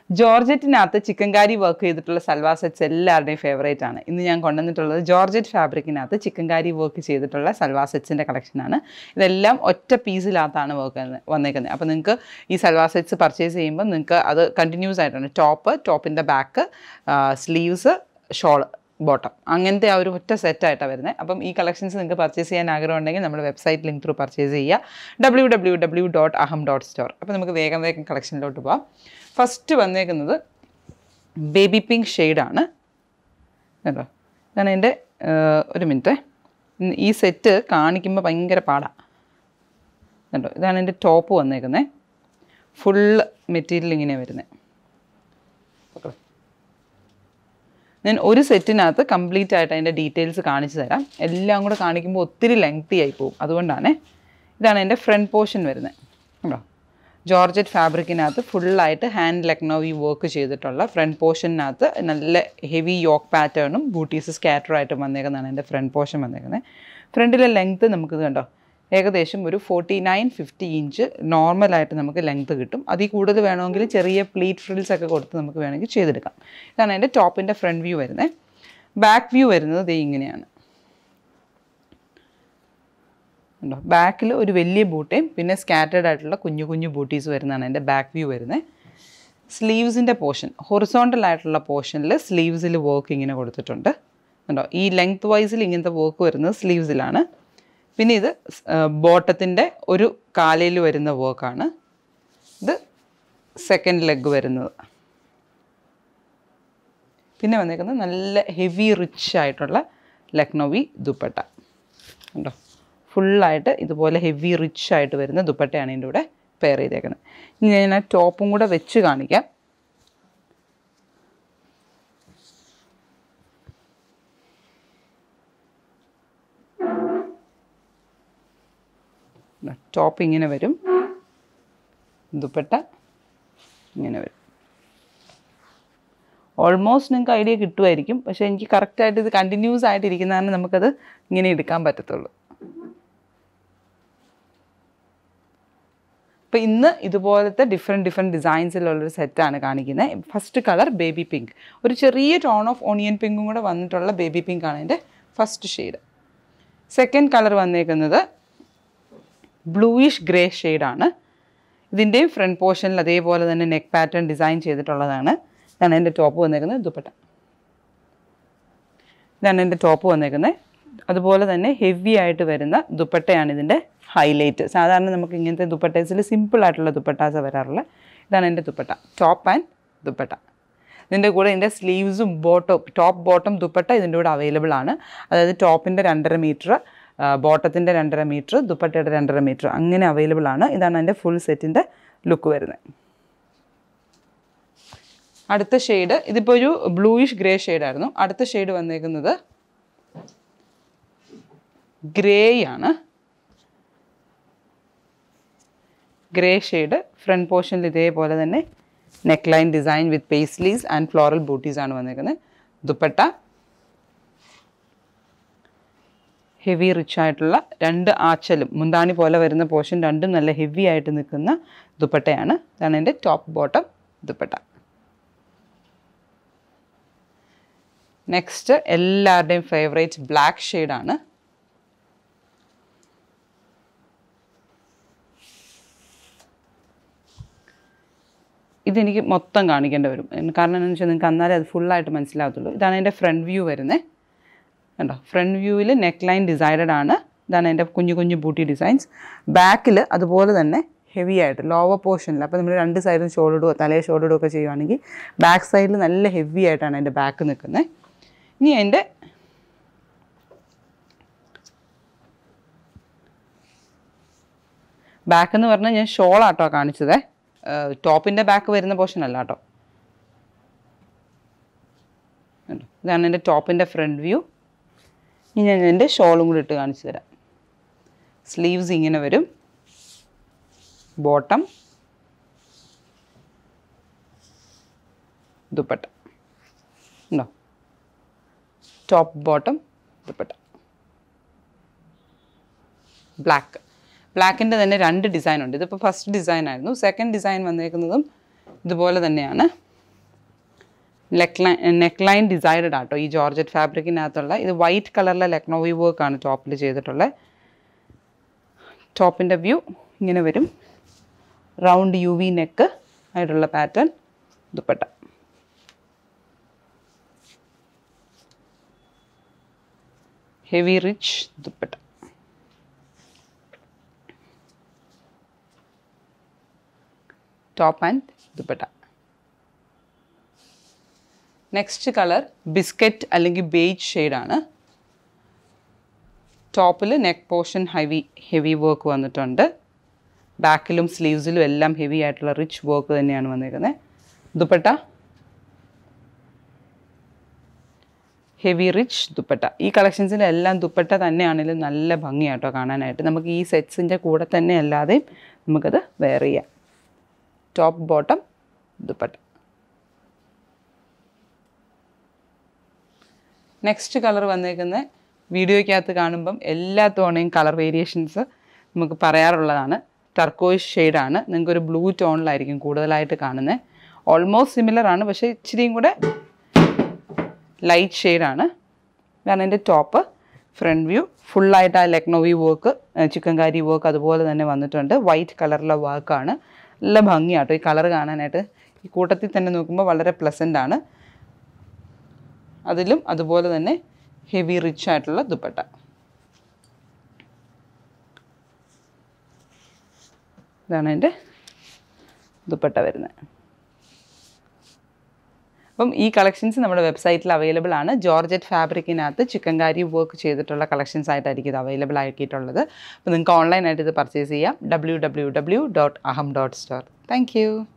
ജോർജറ്റിനകത്ത് chikankari work ചെയ്തിട്ടുള്ള salwar sets എല്ലാവരുടെയും favourite ആണ് ഇന്ന് ഞാൻ കൊണ്ടുവന്നിട്ടുള്ളത് ജോർജറ്റ് ഫാബ്രിക്കിനകത്ത് ചിക്കൻകാരി വർക്ക് ചെയ്തിട്ടുള്ള സൽവാർ സെറ്റ്സിൻ്റെ കളക്ഷനാണ് ഇതെല്ലാം ഒറ്റ പീസിനകത്താണ് വർക്ക് വന്നേക്കുന്നത് അപ്പോൾ നിങ്ങൾക്ക് ഈ സൽവാർ സെറ്റ്സ് പർച്ചേസ് ചെയ്യുമ്പോൾ നിങ്ങൾക്ക് അത് കണ്ടിന്യൂസ് ആയിട്ടാണ് ടോപ്പ് ടോപ്പിൻ്റെ ബാക്ക് സ്ലീവ്സ് ഷോള് ബോട്ടം അങ്ങനത്തെ ആ ഒരു ഒറ്റ സെറ്റായിട്ടാണ് വരുന്നത് അപ്പം ഈ കളക്ഷൻസ് നിങ്ങൾക്ക് പർച്ചേസ് ചെയ്യാൻ ആഗ്രഹം ഉണ്ടെങ്കിൽ നമ്മുടെ വെബ്സൈറ്റ് ലിങ്ക് ത്രൂ പർച്ചേസ് ചെയ്യുക W W W dot Aham dot store അപ്പോൾ നമുക്ക് വേഗം വേഗം കളക്ഷനിലോട്ട് പോവാം ഫസ്റ്റ് വന്നേക്കുന്നത് ബേബി പിങ്ക് ഷെയ്ഡാണ് കേട്ടോ ഇതാണ് എൻ്റെ ഒരു മിനിറ്റ് ഈ സെറ്റ് കാണിക്കുമ്പോൾ ഭയങ്കര പാടാണ് കണ്ടോ ഇതാണ് എൻ്റെ ടോപ്പ് വന്നേക്കുന്നത് ഫുള്ള് മെറ്റീരിയൽ ഇങ്ങനെ വരുന്നത് ഞാൻ ഒരു സെറ്റിനകത്ത് കംപ്ലീറ്റ് ആയിട്ട് അതിൻ്റെ ഡീറ്റെയിൽസ് കാണിച്ചു തരാം എല്ലാം കൂടെ കാണിക്കുമ്പോൾ ഒത്തിരി ലെങ്തി ആയി പോകും അതുകൊണ്ടാണ് ഇതാണ് എൻ്റെ ഫ്രണ്ട് പോർഷൻ വരുന്നത് കണ്ടോ ജോർജറ്റ് ഫാബ്രിക്കിനകത്ത് ഫുള്ളായിട്ട് ഹാൻഡ് ലക്നോവി വർക്ക് ചെയ്തിട്ടുള്ള ഫ്രണ്ട് പോർഷനകത്ത് നല്ല ഹെവി യോക്ക് പാറ്റേണും ബൂട്ടീസ് സ്കാറ്ററായിട്ടും വന്നേക്കുന്നതാണ് എൻ്റെ ഫ്രണ്ട് പോർഷൻ വന്നേക്കുന്നത് ഫ്രണ്ടിലെ ലെങ്ത്ത് നമുക്കിത് കണ്ടോ ഏകദേശം ഒരു ഫോർട്ടി നയൻ ഫിഫ്റ്റി ഇഞ്ച് നോർമലായിട്ട് നമുക്ക് ലെങ്ത്ത് കിട്ടും അതിൽ കൂടുതൽ വേണമെങ്കിൽ ചെറിയ പ്ലീറ്റ് ഫ്രിൽസ് ഒക്കെ കൊടുത്ത് നമുക്ക് വേണമെങ്കിൽ ചെയ്തെടുക്കാം ഇതാണ് എൻ്റെ ടോപ്പിൻ്റെ ഫ്രണ്ട് വ്യൂ വരുന്നത് ബാക്ക് വ്യൂ വരുന്നത് ദേ ഇങ്ങനെയാണ് ഉണ്ടോ ബാക്കിൽ ഒരു വലിയ ബൂട്ടയും പിന്നെ സ്കാറ്റേഡ് ആയിട്ടുള്ള കുഞ്ഞു കുഞ്ഞു ബൂട്ടീസ് വരുന്നതാണ് എൻ്റെ ബാക്ക് വ്യൂ വരുന്നത് സ്ലീവ്സിൻ്റെ പോർഷൻ ഹൊറിസോണ്ടൽ ആയിട്ടുള്ള പോർഷനിൽ സ്ലീവ്സിൽ വർക്ക് ഇങ്ങനെ കൊടുത്തിട്ടുണ്ട് ഉണ്ടോ ഈ ലെങ്ത് വൈസിൽ ഇങ്ങനത്തെ വർക്ക് വരുന്നത് സ്ലീവ്സിലാണ് പിന്നെ ഇത് ബോട്ടത്തിൻ്റെ ഒരു കാലയിൽ വരുന്ന വർക്കാണ് ഇത് സെക്കൻഡ് ലെഗ് വരുന്നത് പിന്നെ വന്നേക്കുന്നത് നല്ല ഹെവി റിച്ച് ആയിട്ടുള്ള ലക്നോവി ദുപ്പട്ട ഉണ്ടോ ഫുള്ളായിട്ട് ഇതുപോലെ ഹെവി റിച്ച് ആയിട്ട് വരുന്ന ദുപ്പട്ടയാണ് ഇതിൻ്റെ കൂടെ പെയർ ചെയ്തേക്കുന്നത് ഇനി ഞാൻ ആ ടോപ്പും കൂടെ വെച്ച് കാണിക്കാം ടോപ്പ് ഇങ്ങനെ വരും ദുപ്പട്ട ഇങ്ങനെ വരും ഓൾമോസ്റ്റ് നിങ്ങൾക്ക് ഐഡിയ കിട്ടുമായിരിക്കും പക്ഷേ എനിക്ക് കറക്റ്റായിട്ട് ഇത് കണ്ടിന്യൂസ് ആയിട്ട് ഇരിക്കുന്നതാണ് നമുക്കത് ഇങ്ങനെ എടുക്കാൻ പറ്റത്തുള്ളൂ അപ്പോൾ ഇന്ന് ഇതുപോലത്തെ ഡിഫറെൻറ്റ് ഡിഫറെൻറ്റ് ഡിസൈൻസിലുള്ളൊരു സെറ്റാണ് കാണിക്കുന്നത് ഫസ്റ്റ് കളർ ബേബി പിങ്ക് ഒരു ചെറിയ ടോൺ ഓഫ് ഓണിയൻ പിങ്കും കൂടെ വന്നിട്ടുള്ള ബേബി പിങ്ക് ആണ് എൻ്റെ ഫസ്റ്റ് ഷെയ്ഡ് സെക്കൻഡ് കളർ വന്നേക്കുന്നത് ബ്ലൂയിഷ് ഗ്രേ ഷെയ്ഡാണ് ഇതിൻ്റെയും ഫ്രണ്ട് പോർഷനിൽ അതേപോലെ തന്നെ നെക്ക് പാറ്റേൺ ഡിസൈൻ ചെയ്തിട്ടുള്ളതാണ് ഇതാണ് എൻ്റെ ടോപ്പ് വന്നേക്കുന്നത് ദുപ്പട്ട ഇതാണ് എൻ്റെ ടോപ്പ് വന്നേക്കുന്നത് അതുപോലെ തന്നെ ഹെവി ആയിട്ട് വരുന്ന ദുപ്പട്ടയാണ് ഇതിൻ്റെ ഹൈലൈറ്റ് സാധാരണ നമുക്ക് ഇങ്ങനത്തെ ദുപ്പട്ടേസിൽ സിമ്പിൾ ആയിട്ടുള്ള ദുപ്പട്ടാസ് വരാറുള്ള ഇതാണ് എൻ്റെ ദുപ്പട്ട ടോപ്പ് ആൻഡ് ദുപ്പട്ട ഇതിൻ്റെ കൂടെ ഇതിൻ്റെ സ്ലീവ്സും ബോട്ടം ടോപ്പ് ബോട്ടം ദുപ്പട്ട ഇതിൻ്റെ കൂടെ അവൈലബിൾ ആണ് അതായത് ടോപ്പിൻ്റെ രണ്ടര മീറ്റർ ബോട്ടത്തിൻ്റെ രണ്ടര മീറ്റർ ദുപ്പട്ടയുടെ രണ്ടര മീറ്റർ അങ്ങനെ അവൈലബിൾ ആണ് ഇതാണ് എൻ്റെ ഫുൾ സെറ്റിൻ്റെ ലുക്ക് വരുന്നത് അടുത്ത ഷെയ്ഡ് ഇതിപ്പോൾ ഒരു ബ്ലൂയിഷ് ഗ്രേ ഷെയ്ഡായിരുന്നു അടുത്ത ഷെയ്ഡ് വന്നേക്കുന്നത് ഗ്രേ ആണ് ഗ്രേ ഷെയ്ഡ് ഫ്രണ്ട് പോർഷനിൽ ഇതേപോലെ തന്നെ neck line design with paisleys and floral ബൂട്ടീസ് ആണ് വന്നേക്കുന്നത് ദുപ്പട്ട ഹെവി റിച്ച് ആയിട്ടുള്ള രണ്ട് ആച്ചലും മുന്താണി പോലെ വരുന്ന പോർഷൻ രണ്ടും നല്ല ഹെവി ആയിട്ട് നിൽക്കുന്ന ദുപ്പട്ടയാണ് ഇതാണ് എൻ്റെ ടോപ്പ് ബോട്ടം ദുപ്പട്ട നെക്സ്റ്റ് എല്ലാവരുടെയും ഫേവറേറ്റ് ബ്ലാക്ക് ഷെയ്ഡാണ് ഇതെനിക്ക് മൊത്തം കാണിക്കേണ്ടി വരും കാരണം എന്താണെന്ന് വെച്ചാൽ നിങ്ങൾക്ക് അന്നാലേ അത് ഫുള്ളായിട്ട് മനസ്സിലാകത്തുള്ളൂ ഇതാണ് എൻ്റെ ഫ്രണ്ട് വ്യൂ വരുന്നത് കണ്ടോ ഫ്രണ്ട് വ്യൂവിൽ നെക്ക് ലൈൻ ഡിസൈഡഡ് ആണ് ഇതാണ് എൻ്റെ കുഞ്ഞു കുഞ്ഞു ബൂട്ടി ഡിസൈൻസ് ബാക്കിൽ അതുപോലെ തന്നെ ഹെവി ആയിട്ട് ലോവർ പോർഷനിൽ അപ്പോൾ നമ്മൾ രണ്ട് സൈഡും ഷോൾഡിടുകയോ തലയെ ഷോൾഡിടുകയോ ഒക്കെ ചെയ്യുവാണെങ്കിൽ ബാക്ക് സൈഡിൽ നല്ല ഹെവി ആയിട്ടാണ് എൻ്റെ ബാക്ക് നിൽക്കുന്നത് ഇനി എൻ്റെ ബാക്ക് എന്ന് പറഞ്ഞാൽ ഞാൻ ഷോളാട്ടോ കാണിച്ചത് ടോപ്പിൻ്റെ ബാക്ക് വരുന്ന പോർഷൻ അല്ല കേട്ടോ ഇതാണ് എൻ്റെ ടോപ്പിൻ്റെ ഫ്രണ്ട് വ്യൂ ഇനി ഞാൻ എൻ്റെ ഷോളും കൂടി ഇട്ട് കാണിച്ചു തരാം സ്ലീവ്സ് ഇങ്ങനെ വരും ബോട്ടം ദുപ്പട്ട ഉണ്ടോ ടോപ്പ് ബോട്ടം ദുപ്പട്ട ബ്ലാക്ക് ബ്ലാക്കിൻ്റെ തന്നെ രണ്ട് ഡിസൈൻ ഉണ്ട് ഇതിപ്പോൾ ഫസ്റ്റ് ഡിസൈൻ ആയിരുന്നു സെക്കൻഡ് ഡിസൈൻ വന്നേക്കുന്നതും ഇതുപോലെ തന്നെയാണ് neck line neck line designed ആട്ടോ ഈ ജോർജറ്റ് ഫാബ്രിക്കിനകത്തുള്ള ഇത് വൈറ്റ് കളറിലെ ലക്നോവി വർക്കാണ് ടോപ്പിൽ ചെയ്തിട്ടുള്ളത് ടോപ്പിൻ്റെ വ്യൂ ഇങ്ങനെ വരും റൗണ്ട് യു വി നെക്ക് ആയിട്ടുള്ള pattern dupatta heavy rich dupatta top and dupatta next colour biscuit അല്ലെങ്കിൽ ബേജ് ഷെയ്ഡാണ് ടോപ്പിൽ neck portion heavy heavy work വന്നിട്ടുണ്ട് ബാക്കിലും സ്ലീവ്സിലും എല്ലാം ഹെവി ആയിട്ടുള്ള റിച്ച് വർക്ക് തന്നെയാണ് വന്നിരിക്കുന്നത് ദുപ്പട്ട ഹെവി റിച്ച് ദുപ്പട്ട ഈ കളക്ഷൻസിൻ്റെ എല്ലാം ദുപ്പട്ട തന്നെയാണെങ്കിലും നല്ല ഭംഗിയാട്ടോ കാണാനായിട്ട് നമുക്ക് ഈ സെറ്റ്സിൻ്റെ കൂടെ തന്നെ അല്ലാതെയും നമുക്കത് വെയർ ചെയ്യാം top bottom dupatta next colour വന്നേക്കുന്ന വീഡിയോയ്ക്കകത്ത് കാണുമ്പം എല്ലാ തവണയും കളർ വേരിയേഷൻസ് നമുക്ക് പറയാറുള്ളതാണ് ടർക്കോയിഷ് ഷെയ്ഡാണ് നിങ്ങൾക്കൊരു ബ്ലൂ ടോണിലായിരിക്കും കൂടുതലായിട്ട് കാണുന്നത് ഓൾമോസ്റ്റ് സിമിലർ ആണ് പക്ഷേ ഇച്ചിരിയും കൂടെ ലൈറ്റ് ഷെയ്ഡാണ് ഇതാണ് എൻ്റെ ടോപ്പ് ഫ്രണ്ട് വ്യൂ ഫുള്ളായിട്ട് ആ ലക്നോവി വർക്ക് ചിക്കൻകാരി വർക്ക് അതുപോലെ തന്നെ വന്നിട്ടുണ്ട് വൈറ്റ് കളറിലെ വർക്കാണ് നല്ല ഭംഗിയാട്ടോ ഈ കളർ കാണാനായിട്ട് ഈ കൂട്ടത്തിൽ തന്നെ നോക്കുമ്പോൾ വളരെ പ്ലസൻ്റ് ആണ് അതിലും അതുപോലെ തന്നെ ഹെവി റിച്ച് ആയിട്ടുള്ള ദുപ്പട്ട ഇതാണ് എൻ്റെ ദുപ്പട്ട വരുന്നത് അപ്പം ഈ കളക്ഷൻസ് നമ്മുടെ വെബ്സൈറ്റിൽ അവൈലബിൾ ആണ് ജോർജറ്റ് ഫാബ്രിക്കിനകത്ത് ചിക്കൻകാരി വർക്ക് ചെയ്തിട്ടുള്ള കളക്ഷൻസ് ആയിട്ടായിരിക്കും ഇത് അവൈലബിൾ ആക്കിയിട്ടുള്ളത് അപ്പോൾ നിങ്ങൾക്ക് ഓൺലൈനായിട്ട് ഇത് പർച്ചേസ് ചെയ്യാം W W W dot Aham dot store thank U